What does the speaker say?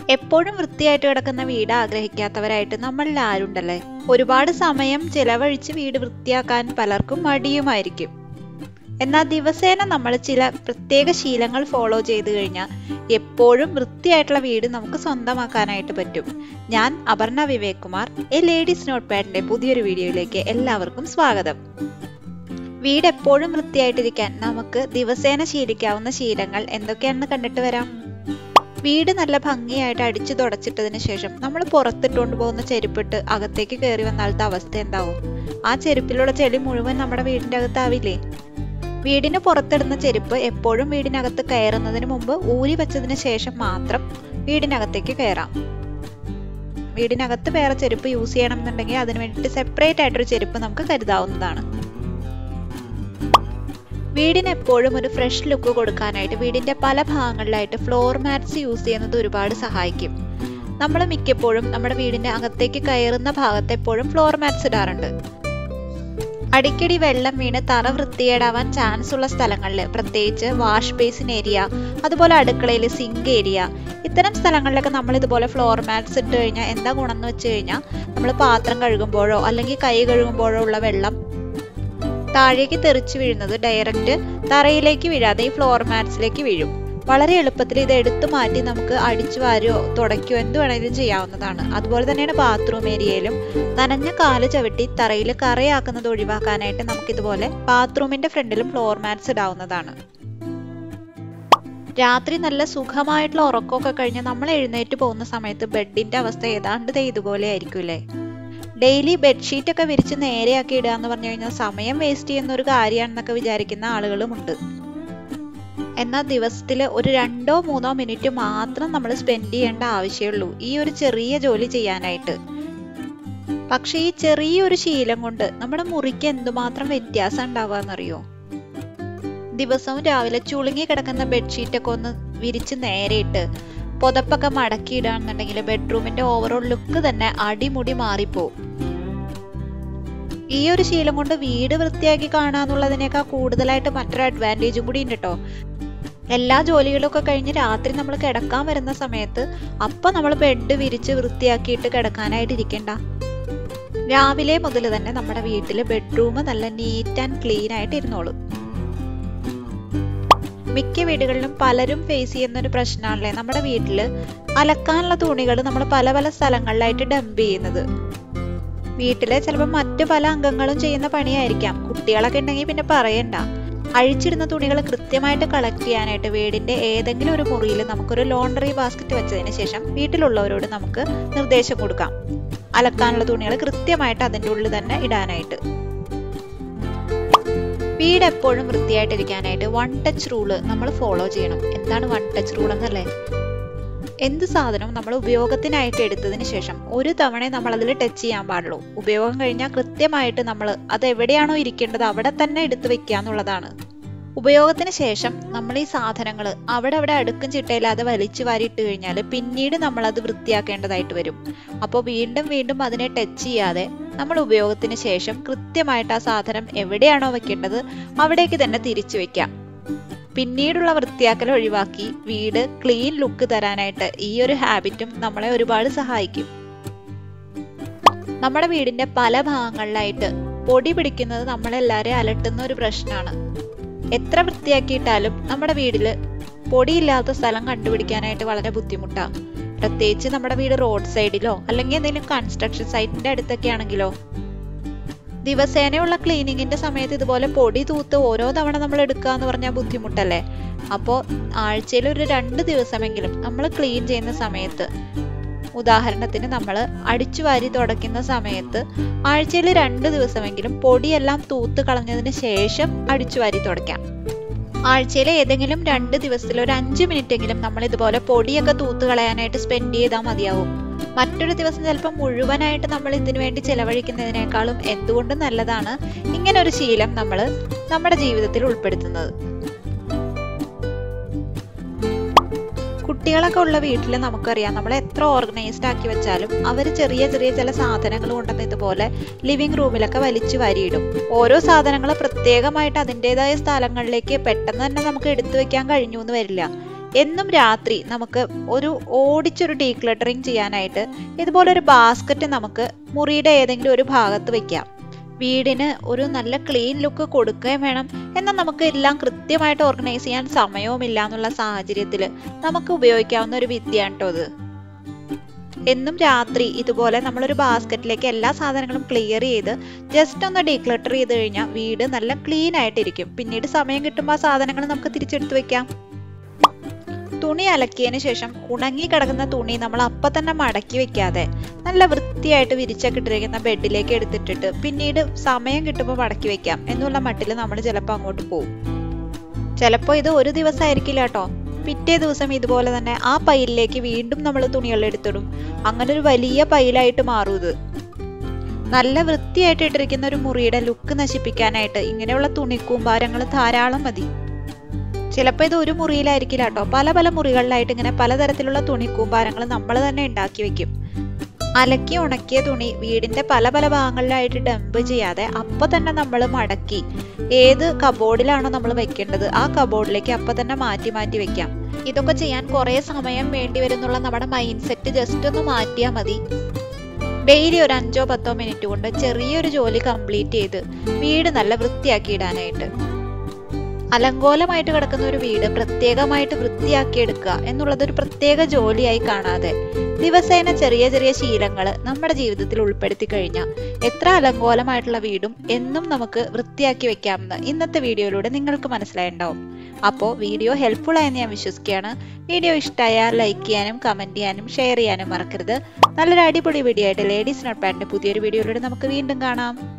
എപ്പോഴും വൃത്തിയായിട്ട് കിടക്കുന്ന വീട് ആഗ്രഹിക്കാത്തവരായിട്ട് നമ്മളിൽ ആരുണ്ടല്ലേ ഒരുപാട് സമയം ചിലവഴിച്ച് വീട് വൃത്തിയാക്കാൻ പലർക്കും മടിയുമായിരിക്കും എന്നാൽ ദിവസേന നമ്മൾ ചില പ്രത്യേക ശീലങ്ങൾ ഫോളോ ചെയ്തു കഴിഞ്ഞാൽ എപ്പോഴും വൃത്തിയായിട്ടുള്ള വീട് നമുക്ക് സ്വന്തമാക്കാനായിട്ട് പറ്റും ഞാൻ Aparna Vivek Kumar a ladies note പാഡിന്റെ പുതിയൊരു വീഡിയോയിലേക്ക് എല്ലാവർക്കും സ്വാഗതം വീട് എപ്പോഴും വൃത്തിയായിട്ടിരിക്കാൻ നമുക്ക് ദിവസേന ശീലിക്കാവുന്ന ശീലങ്ങൾ എന്തൊക്കെയാണെന്ന് കണ്ടിട്ട് വരാം വീട് നല്ല ഭംഗിയായിട്ട് അടിച്ചു തുടച്ചിട്ടതിന് ശേഷം നമ്മൾ പുറത്തിട്ടുകൊണ്ട് പോകുന്ന ചെരുപ്പിട്ട് അകത്തേക്ക് കയറി വന്നാലത്തെ അവസ്ഥ എന്താവും ആ ചെരുപ്പിലുള്ള ചെളി മുഴുവൻ നമ്മുടെ വീടിന്റെ അകത്താവില്ലേ വീടിന് പുറത്തിടുന്ന ചെരുപ്പ് എപ്പോഴും വീടിനകത്ത് കയറുന്നതിന് മുമ്പ് ഊരി വെച്ചതിന് ശേഷം മാത്രം വീടിനകത്തേക്ക് കയറാം വീടിനകത്ത് വേറെ ചെരുപ്പ് യൂസ് ചെയ്യണം എന്നുണ്ടെങ്കിൽ അതിന് വേണ്ടിയിട്ട് സെപ്പറേറ്റ് ആയിട്ടൊരു ചെരുപ്പ് നമുക്ക് കരുതാവുന്നതാണ് വീടിന് എപ്പോഴും ഒരു ഫ്രഷ് ലുക്ക് കൊടുക്കാനായിട്ട് വീടിന്റെ പല ഭാഗങ്ങളിലായിട്ട് ഫ്ലോർ മാറ്റ്സ് യൂസ് ചെയ്യുന്നത് ഒരുപാട് സഹായിക്കും നമ്മൾ മിക്കപ്പോഴും നമ്മുടെ വീടിന്റെ അകത്തേക്ക് കയറുന്ന ഭാഗത്ത് എപ്പോഴും ഫ്ലോർ മാറ്റ്സ് ഇടാറുണ്ട് അടിക്കടി വെള്ളം വീണ് തറ വൃത്തികേടാവാൻ ചാൻസ് ഉള്ള സ്ഥലങ്ങളിൽ പ്രത്യേകിച്ച് വാഷ് ബേസിൻ ഏരിയ അതുപോലെ അടുക്കളയിൽ സിങ്ക് ഏരിയ ഇത്തരം സ്ഥലങ്ങളിലൊക്കെ നമ്മൾ ഇതുപോലെ ഫ്ലോർ മാറ്റ്സ് ഇട്ട് കഴിഞ്ഞാൽ എന്താ ഗുണം എന്ന് വെച്ച് കഴിഞ്ഞാൽ നമ്മൾ പാത്രം കഴുകുമ്പോഴോ അല്ലെങ്കിൽ കൈ കഴുകുമ്പോഴോ ഉള്ള വെള്ളം താഴേക്ക് തെറിച്ച് വീഴുന്നത് ഡയറക്റ്റ് തറയിലേക്ക് വീഴാതെ ഈ ഫ്ലോർ മാറ്റ്സിലേക്ക് വീഴും വളരെ എളുപ്പത്തിൽ ഇത് എടുത്തു മാറ്റി നമുക്ക് അടിച്ചു വാരുകയോ തുടയ്ക്കുകയോ എന്ത് വേണമെങ്കിലും ചെയ്യാവുന്നതാണ് അതുപോലെ തന്നെയാണ് ബാത്റൂം ഏരിയയിലും നനഞ്ഞ കാല് ചവിട്ടി തറയിൽ കറയാക്കുന്നത് ഒഴിവാക്കാനായിട്ട് നമുക്ക് ഇതുപോലെ ബാത്റൂമിന്റെ ഫ്രണ്ടിലും ഫ്ലോർ മാറ്റ്സ് ഇടാവുന്നതാണ് രാത്രി നല്ല സുഖമായിട്ടുള്ള ഉറക്കമൊക്കെ കഴിഞ്ഞ് നമ്മൾ എഴുന്നേറ്റ് പോകുന്ന സമയത്ത് ബെഡിന്റെ അവസ്ഥ ഏതാണ്ട് ദേ ഇതുപോലെ ആയിരിക്കും അല്ലേ ഡെയിലി ബെഡ്ഷീറ്റ് ഒക്കെ വിരിച്ച് നേരെയാക്കി ഇടുക എന്ന് പറഞ്ഞു കഴിഞ്ഞാൽ സമയം വേസ്റ്റ് ചെയ്യുന്ന ഒരു കാര്യമാണെന്നൊക്കെ വിചാരിക്കുന്ന ആളുകളുമുണ്ട് എന്നാൽ ദിവസത്തിൽ ഒരു രണ്ടോ മൂന്നോ മിനിറ്റ് മാത്രം നമ്മൾ സ്പെൻഡ് ചെയ്യേണ്ട ആവശ്യമുള്ളൂ ഈ ഒരു ചെറിയ ജോലി ചെയ്യാനായിട്ട് പക്ഷെ ഈ ചെറിയൊരു ശീലം കൊണ്ട് നമ്മുടെ മുറിക്ക് എന്തുമാത്രം വ്യത്യാസം ഉണ്ടാവാന്നറിയോ ദിവസവും രാവിലെ ചുളുങ്ങി കിടക്കുന്ന ബെഡ്ഷീറ്റ് ഒക്കെ ഒന്ന് വിരിച്ച് നേരെയിട്ട് പുതപ്പൊക്കെ മടക്കിയിടാണെന്നുണ്ടെങ്കിൽ ബെഡ്റൂമിന്റെ ഓവറോൾ ലുക്ക് തന്നെ അടിമുടി മാറിപ്പോവും ഈ ഒരു ശീലം കൊണ്ട് വീട് വൃത്തിയാക്കി കാണാന്നുള്ളതിനേക്കാൾ കൂടുതലായിട്ട് മറ്റൊരു അഡ്വാൻറ്റേജും കൂടി ഉണ്ട് കേട്ടോ എല്ലാ ജോലികളൊക്കെ കഴിഞ്ഞ് രാത്രി നമ്മൾ കിടക്കാൻ വരുന്ന സമയത്ത് അപ്പൊ നമ്മൾ ബെഡ് വിരിച്ച് വൃത്തിയാക്കിയിട്ട് കിടക്കാനായിട്ട് ഇരിക്കണ്ട രാവിലെ മുതൽ തന്നെ നമ്മുടെ വീട്ടില് ബെഡ്റൂം നല്ല നീറ്റ് ആൻഡ് ക്ലീൻ ആയിട്ട് ഇരുന്നോളും മിക്ക വീടുകളിലും പലരും ഫേസ് ചെയ്യുന്ന ഒരു പ്രശ്നമാണല്ലേ നമ്മുടെ വീട്ടിൽ അലക്കാനുള്ള തുണികൾ നമ്മൾ പല പല സ്ഥലങ്ങളിലായിട്ട് ഡംപ് ചെയ്യുന്നത് വീട്ടിലെ ചിലപ്പോൾ മറ്റു പല അംഗങ്ങളും ചെയ്യുന്ന പണിയായിരിക്കാം കുട്ടികളൊക്കെ ഉണ്ടെങ്കിൽ പിന്നെ പറയണ്ട അഴിച്ചിടുന്ന തുണികൾ കൃത്യമായിട്ട് കളക്ട് ചെയ്യാനായിട്ട് വീടിന്റെ ഏതെങ്കിലും ഒരു മുറിയിൽ നമുക്കൊരു ലോണ്ടറി ബാസ്ക്കറ്റ് വെച്ചതിന് ശേഷം വീട്ടിലുള്ളവരോട് നമുക്ക് നിർദ്ദേശം കൊടുക്കാം അലക്കാനുള്ള തുണികൾ കൃത്യമായിട്ട് അതിൻ്റെ ഉള്ളിൽ തന്നെ ഇടാനായിട്ട് വീട് എപ്പോഴും വൃത്തിയായിട്ടിരിക്കാനായിട്ട് വൺ ടച്ച് റൂള് നമ്മൾ ഫോളോ ചെയ്യണം എന്താണ് വൺ ടച്ച് റൂൾ എന്നല്ലേ എന്ത് സാധനവും നമ്മൾ ഉപയോഗത്തിനായിട്ട് എടുത്തതിന് ശേഷം ഒരു തവണ നമ്മൾ അതിൽ ടച്ച് ചെയ്യാൻ പാടുള്ളൂ ഉപയോഗം കഴിഞ്ഞാൽ കൃത്യമായിട്ട് നമ്മൾ അത് എവിടെയാണോ ഇരിക്കേണ്ടത് അവിടെ തന്നെ എടുത്തു വെക്കുക എന്നുള്ളതാണ് ഉപയോഗത്തിന് ശേഷം നമ്മൾ ഈ സാധനങ്ങൾ അവിടെ അവിടെ അടുക്കും ചിട്ടയില്ലാതെ വലിച്ചു വാരിയിട്ട് കഴിഞ്ഞാൽ പിന്നീട് നമ്മൾ അത് വൃത്തിയാക്കേണ്ടതായിട്ട് വരും അപ്പോൾ വീണ്ടും വീണ്ടും അതിനെ ടച്ച് ചെയ്യാതെ നമ്മൾ ഉപയോഗത്തിന് ശേഷം കൃത്യമായിട്ട് ആ സാധനം എവിടെയാണോ വെക്കേണ്ടത് അവിടേക്ക് തന്നെ തിരിച്ചു വെക്കാം പിന്നീടുള്ള വൃത്തിയാക്കൽ ഒഴിവാക്കി വീട് ക്ലീൻ ലുക്ക് തരാനായിട്ട് ഈ ഒരു ഹാബിറ്റും നമ്മളെ ഒരുപാട് സഹായിക്കും നമ്മുടെ വീടിന്റെ പല ഭാഗങ്ങളിലായിട്ട് പൊടി പിടിക്കുന്നത് നമ്മളെല്ലാരെയും അലട്ടുന്ന ഒരു പ്രശ്നമാണ് എത്ര വൃത്തിയാക്കിയിട്ടാലും നമ്മുടെ വീട്ടില് പൊടിയില്ലാത്ത സ്ഥലം കണ്ടുപിടിക്കാനായിട്ട് വളരെ ബുദ്ധിമുട്ടാണ് പ്രത്യേകിച്ച് നമ്മുടെ വീട് റോഡ് സൈഡിലോ അല്ലെങ്കിൽ എന്തെങ്കിലും കൺസ്ട്രക്ഷൻ സൈറ്റിന്റെ അടുത്തൊക്കെ ആണെങ്കിലോ ദിവസേനയുള്ള ക്ലീനിങ്ങിന്റെ സമയത്ത് ഇതുപോലെ പൊടി തൂത്ത് ഓരോ തവണ നമ്മൾ എടുക്കുക എന്ന് പറഞ്ഞാൽ ബുദ്ധിമുട്ടല്ലേ അപ്പോൾ ആഴ്ചയിൽ ഒരു രണ്ട് ദിവസമെങ്കിലും നമ്മൾ ക്ലീൻ ചെയ്യുന്ന സമയത്ത് ഉദാഹരണത്തിന് നമ്മൾ അടിച്ചു വാരി തുടയ്ക്കുന്ന സമയത്ത് ആഴ്ചയിൽ രണ്ട് ദിവസമെങ്കിലും പൊടിയെല്ലാം തൂത്ത് കളഞ്ഞതിന് ശേഷം അടിച്ചു വാരി തുടയ്ക്കാം ആഴ്ചയിലെ ഏതെങ്കിലും രണ്ട് ദിവസത്തിൽ ഒരു അഞ്ച് മിനിറ്റ് എങ്കിലും നമ്മൾ ഇതുപോലെ പൊടിയൊക്കെ തൂത്ത് കളയാനായിട്ട് സ്പെൻഡ് ചെയ്താൽ മതിയാവും മറ്റൊരു ദിവസം ചിലപ്പോൾ മുഴുവനായിട്ട് നമ്മൾ ഇതിനു വേണ്ടി ചെലവഴിക്കുന്നതിനേക്കാളും എന്തുകൊണ്ടും നല്ലതാണ് ഇങ്ങനെ ഒരു ശീലം നമ്മൾ നമ്മുടെ ജീവിതത്തിൽ ഉൾപ്പെടുത്തുന്നത് കുട്ടികളൊക്കെ ഉള്ള വീട്ടിൽ നമുക്കറിയാം നമ്മൾ എത്ര ഓർഗനൈസ്ഡ് ആക്കി വെച്ചാലും അവർ ചെറിയ ചെറിയ ചില സാധനങ്ങൾ കൊണ്ടുവന്ന് ഇതുപോലെ ലിവിംഗ് റൂമിലൊക്കെ വലിച്ചു വാരിയിടും ഓരോ സാധനങ്ങൾ പ്രത്യേകമായിട്ട് അതിൻ്റെതായ സ്ഥലങ്ങളിലേക്ക് പെട്ടെന്ന് തന്നെ നമുക്ക് എടുത്തു വെക്കാൻ കഴിഞ്ഞു എന്ന് വരില്ല എന്നും രാത്രി നമുക്ക് ഒരു ഓടിച്ചൊരു ഡീക്ലട്ടറിങ് ചെയ്യാനായിട്ട് ഇതുപോലെ ഒരു ബാസ്ക്കറ്റ് നമുക്ക് മുറിയുടെ ഏതെങ്കിലും ഒരു ഭാഗത്ത് വെക്കാം വീടിന് ഒരു നല്ല ക്ലീൻ ലുക്ക് കൊടുക്കുകയും വേണം എന്നാൽ നമുക്ക് എല്ലാം കൃത്യമായിട്ട് ഓർഗനൈസ് ചെയ്യാൻ സമയവുമില്ല എന്നുള്ള സാഹചര്യത്തിൽ നമുക്ക് ഉപയോഗിക്കാവുന്ന ഒരു വിദ്യയാണ് കേട്ടോ ഇത് എന്നും രാത്രി ഇതുപോലെ നമ്മളൊരു ബാസ്ക്കറ്റിലേക്ക് എല്ലാ സാധനങ്ങളും ക്ലിയർ ചെയ്ത് ജസ്റ്റ് ഒന്ന് ഡീക്ലട്ടർ ചെയ്ത് കഴിഞ്ഞാൽ വീട് നല്ല ക്ലീൻ ആയിട്ടിരിക്കും പിന്നീട് സമയം കിട്ടുമ്പോൾ ആ സാധനങ്ങൾ നമുക്ക് തിരിച്ചെടുത്ത് വെക്കാം തുണി അലക്കിയതിന് ശേഷം ഉണങ്ങി കിടക്കുന്ന തുണി നമ്മൾ അപ്പം തന്നെ മടക്കി വെക്കാതെ നല്ല വൃത്തിയായിട്ട് വിരിച്ചൊക്കെ ഇട്ടിരിക്കുന്ന ബെഡിലേക്ക് എടുത്തിട്ടിട്ട് പിന്നീട് സമയം കിട്ടുമ്പോൾ മടക്കി വെക്കാം എന്നുള്ള മട്ടിൽ നമ്മൾ ചിലപ്പോൾ അങ്ങോട്ട് പോകും ചിലപ്പോൾ ഇത് ഒരു ദിവസമായിരിക്കില്ല കേട്ടോ പിറ്റേ ദിവസം ഇതുപോലെ തന്നെ ആ പൈലിലേക്ക് വീണ്ടും നമ്മൾ തുണികൾ എടുത്തിടും അങ്ങനെ ഒരു വലിയ പൈലായിട്ട് മാറും ഇത് നല്ല വൃത്തിയായിട്ട് ഇട്ടിരിക്കുന്ന ഒരു മുറിയുടെ ലുക്ക് നശിപ്പിക്കാനായിട്ട് ഇങ്ങനെയുള്ള തുണിക്കൂമ്പാരങ്ങൾ ധാരാളം മതി ചിലപ്പോൾ ഇത് ഒരു മുറിയിലായിരിക്കില്ല കേട്ടോ പല പല മുറികളിലായിട്ട് ഇങ്ങനെ പലതരത്തിലുള്ള തുണിക്കൂമ്പാരങ്ങൾ നമ്മൾ തന്നെ ഉണ്ടാക്കി വെക്കും അലക്കി ഉണക്കിയ തുണി വീടിന്റെ പല പല ഭാഗങ്ങളിലായിട്ട് ഡംപ് ചെയ്യാതെ അപ്പൊ തന്നെ നമ്മൾ മടക്കി ഏത് കബോർഡിലാണോ നമ്മൾ വെക്കേണ്ടത് ആ കബോർഡിലേക്ക് അപ്പൊ തന്നെ മാറ്റി മാറ്റി വെക്കാം ഇതൊക്കെ ചെയ്യാൻ കുറെ സമയം വേണ്ടി വരുന്നുള്ള നമ്മുടെ മൈൻഡ് സെറ്റ് ജസ്റ്റ് ഒന്ന് മാറ്റിയാൽ മതി ഡെയിലി ഒരു അഞ്ചോ പത്തോ മിനിറ്റ് കൊണ്ട് ചെറിയൊരു ജോലി കംപ്ലീറ്റ് ചെയ്ത് വീട് നല്ല വൃത്തിയാക്കി ഇടാനായിട്ട് അലങ്കോലമായിട്ട് കിടക്കുന്ന ഒരു വീട് പ്രത്യേകമായിട്ട് വൃത്തിയാക്കി എടുക്കുക എന്നുള്ളത് ഒരു പ്രത്യേക ജോലിയായി കാണാതെ ദിവസേന ചെറിയ ചെറിയ ശീലങ്ങൾ നമ്മുടെ ജീവിതത്തിൽ ഉൾപ്പെടുത്തി കഴിഞ്ഞാൽ എത്ര അലങ്കോലമായിട്ടുള്ള വീടും എന്നും നമുക്ക് വൃത്തിയാക്കി വെക്കാമെന്ന് ഇന്നത്തെ വീഡിയോയിലൂടെ നിങ്ങൾക്ക് മനസ്സിലായിട്ടുണ്ടാവും അപ്പോൾ വീഡിയോ ഹെൽപ്ഫുൾ ആയെന്ന് ഞാൻ വിശ്വസിക്കുകയാണ് വീഡിയോ ഇഷ്ടമായാൽ ലൈക്ക് ചെയ്യാനും കമൻറ്റ് ചെയ്യാനും ഷെയർ ചെയ്യാനും മറക്കരുത് നല്ലൊരു അടിപൊളി വീഡിയോ ആയിട്ട് ലേഡീസ് നോട്ട് പാഡിൻ്റെ പുതിയൊരു വീഡിയോയിലൂടെ നമുക്ക് വീണ്ടും കാണാം